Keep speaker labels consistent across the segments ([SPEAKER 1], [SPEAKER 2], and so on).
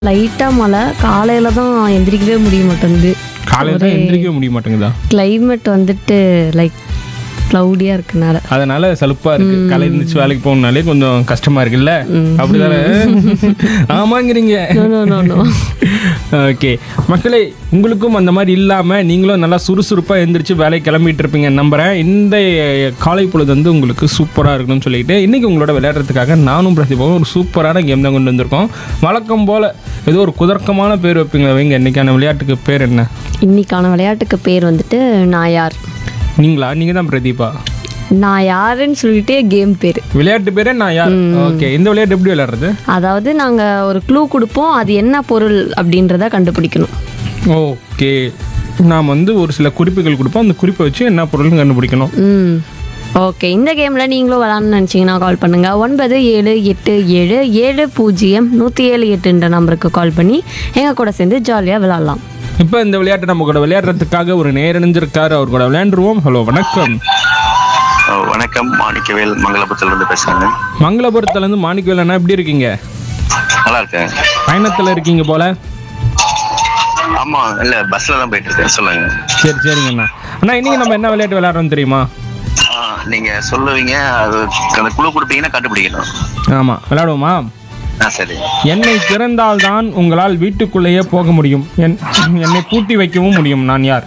[SPEAKER 1] லைட்டாக மழை காலையில் தான் எந்திரிக்கவே முடிய மாட்டேங்குது
[SPEAKER 2] காலையில் தான் எந்திரிக்கவே முடிய மாட்டேங்குதா
[SPEAKER 1] climate வந்துட்டு லைக் க்ளவுடியாக இருக்கனால
[SPEAKER 2] அதனால சலுப்பா இருக்கு காலை இருந்துச்சு வேலைக்கு போகணுனாலே கொஞ்சம் கஷ்டமா இருக்குல்ல அப்படிதானே ஆமாங்கிறீங்க
[SPEAKER 1] no no no no
[SPEAKER 2] okay மக்களே உங்களுக்கும் அந்த மாதிரி இல்லாமல் நீங்களும் நல்லா சுறுசுறுப்பாக எந்திரிச்சு வேலைக்கு கிளம்பிட்டு இருப்பீங்க நம்புகிறேன் இந்த காலை பொழுது வந்து உங்களுக்கு சூப்பராக இருக்கணும்னு சொல்லிட்டு இன்றைக்கி உங்களோட விளையாடுறதுக்காக நானும் பிரதிபாவும் ஒரு சூப்பரான கேம் தான் கொண்டு வந்திருக்கோம் வழக்கம் போல் ஏதோ ஒரு குதர்க்கமான பேர் வைப்பீங்க வைங்க இன்றைக்கான விளையாட்டுக்கு பேர் என்ன
[SPEAKER 1] இன்னைக்கான விளையாட்டுக்கு பேர் வந்துட்டு நான் யார்
[SPEAKER 2] நீங்களா நீங்கள் தான் பிரதீபா
[SPEAKER 1] நான் யாருன்னு சொல்லிட்டு கேம் பேர்
[SPEAKER 2] விளையாட்டு பேரே நான் யார் ஓகே இந்த விளையாட்டு எப்படி விளையாடுறது
[SPEAKER 1] அதாவது நாங்கள் ஒரு க்ளூ கொடுப்போம் அது என்ன பொருள் அப்படின்றத கண்டுபிடிக்கணும்
[SPEAKER 2] ஓகே நாம் வந்து ஒரு சில குறிப்புகள் கொடுப்போம் அந்த குறிப்பை வச்சு என்ன பொருள்னு கண்டுபிடிக்கணும்
[SPEAKER 1] ம் ஓகே இந்த கேமில் நீங்களும் விளாட்ணும்னு நினச்சிங்கன்னா கால் பண்ணுங்கள் ஒன்பது ஏழு எட்டு ஏழு ஏழு பூஜ்ஜியம் நூற்றி ஏழு எட்டுன்ற நம்பருக்கு கால் பண்ணி எங்கள் கூட சேர்ந்து ஜாலியாக விளாட்லாம்
[SPEAKER 2] இப்போ இந்த விளையாட்டை நம்ம கூட விளையாடுறதுக்காக ஒரு நேரணிஞ்சிருக்காரு அவர் கூட விளையாண்டுருவோம் ஹலோ வணக்கம்
[SPEAKER 3] அஹ் வணக்கம் மாணிக்கவேல் மங்களபுரத்துல இருந்து பேசுறேங்க
[SPEAKER 2] மங்களபுரத்துலேருந்து மாணிக்கவேல் அண்ணா எப்படி இருக்கீங்க
[SPEAKER 3] நல்லா இருக்கேன்
[SPEAKER 2] பயணத்தில் இருக்கீங்க போல
[SPEAKER 3] ஆமா இல்ல பஸ்ல தான் போயிட்டு இருக்கேன் சொல்லுங்க
[SPEAKER 2] சரி சரிங்க அண்ணா அண்ணா இன்னைக்கு நம்ம என்ன விளையாட்டு விளையாடுறோம் தெரியுமா
[SPEAKER 3] ஆஹ் நீங்க சொல்லுவீங்க அது அந்த குழு கொடுப்பீங்கன்னா கண்டுபிடிக்கணும்
[SPEAKER 2] ஆமாம் விளையாடுவோமா
[SPEAKER 3] ஆ சரி
[SPEAKER 2] என்னை திறந்தால்தான் உங்களால் வீட்டுக்குள்ளேயே போக முடியும் என் என்னை பூட்டி வைக்கவும் முடியும் நான் யார்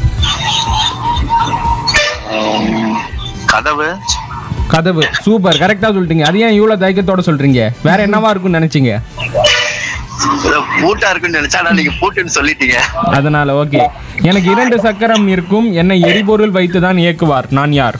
[SPEAKER 3] கதவு
[SPEAKER 2] கதவு சூப்பர் கரெக்டாக சொல்லிட்டீங்க அது ஏன் இவ்வளோ தயக்கத்தோட சொல்கிறீங்க வேற என்னவா இருக்கும்னு நினச்சிங்க
[SPEAKER 3] ஏதோ பூட்டா இருக்குன்னு நினைச்சா ஆனா நீங்க பூட்டுன்னு சொல்லிட்டீங்க
[SPEAKER 2] அதனால ஓகே எனக்கு இரண்டு சக்கரம் இருக்கும் என்னை எரிபொருள் வைத்து தான் இயக்குவார் நான் யார்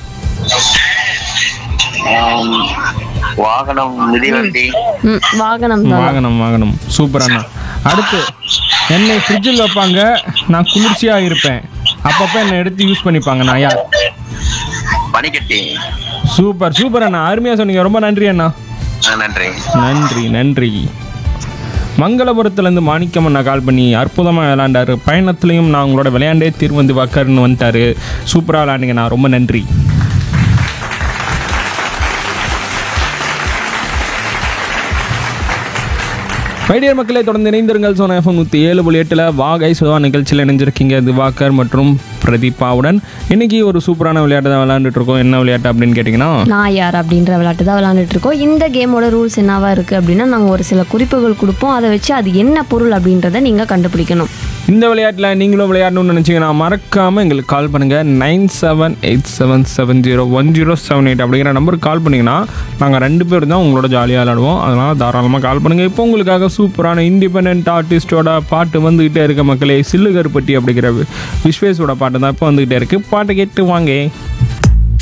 [SPEAKER 3] ஆம், வாகனம் மிதிவண்டி
[SPEAKER 1] ம் வாகனம் தான்
[SPEAKER 2] வாகனம் வாகனம் சூப்பர் அண்ணா அடுத்து என்னை ஃப்ரிட்ஜில் வைப்பாங்க நான் குளிர்ச்சியாக இருப்பேன் அப்பப்போ என்னை எடுத்து யூஸ் பண்ணிப்பாங்க நான் யார்
[SPEAKER 3] பனிக்கட்டி
[SPEAKER 2] சூப்பர் சூப்பர் அண்ணா அருமையாக சொன்னீங்க ரொம்ப நன்றி அண்ணா
[SPEAKER 3] ஆ, நன்றி
[SPEAKER 2] நன்றி நன்றி மங்களபுரத்துலேருந்து மாணிக்கம் அண்ணா கால் பண்ணி அற்புதமாக விளையாண்டாரு பயணத்துலையும் நான் உங்களோட விளையாண்டே திருவந்து வாக்கர்னு வந்துட்டாரு சூப்பராக விளையாண்டுங்கண்ணா ரொம்ப நன்றி மைடியர் மக்களே தொடர்ந்து இணைந்திருங்கள் சோனா எஃப்எம் நூற்றி ஏழு புள்ளி எட்டில் வாகை சுதா நிகழ்ச்சியில் இணைஞ்சிருக்கீங்க திவாகர் மற்றும் பிரதீபாவுடன் இன்னைக்கு ஒரு சூப்பரான விளையாட்டு தான் விளையாண்டுட்டு இருக்கோம் என்ன விளையாட்டு அப்படின்னு கேட்டிங்கன்னா
[SPEAKER 1] நான் யார் அப்படின்ற விளையாட்டு தான் விளையாண்டுட்டு இருக்கோம் இந்த கேமோட ரூல்ஸ் என்னவா இருக்குது அப்படின்னா நாங்கள் ஒரு சில குறிப்புகள் கொடுப்போம் அதை வச்சு அது என்ன பொருள் அப்படின்றத நீங்கள் கண்டுபிடிக்கணும்
[SPEAKER 2] இந்த விளையாட்டில் நீங்களும் விளையாடணும்னு நினச்சிங்கன்னா மறக்காமல் எங்களுக்கு கால் பண்ணுங்கள் nine seven eight seven seven zero one zero seven eight அப்படிங்கிற நம்பருக்கு கால் பண்ணிங்கன்னா நாங்கள் ரெண்டு பேர் தான் உங்களோட ஜாலியாக விளையாடுவோம் அதனால் தாராளமாக கால் பண்ணுங்கள் இப்போ உங்களுக்காக சூப்பரான இண்டிபெண்ட் ஆர்டிஸ்டோட பாட்டு வந்துக்கிட்டே இருக்க மக்களே சில்லு கருப்பட்டி அப்படிங்கிற விஸ்வேஸோட பாட்டு தான் இப்போ வந்துக்கிட்டே இருக்குது பாட்டை கேட்டு வாங்க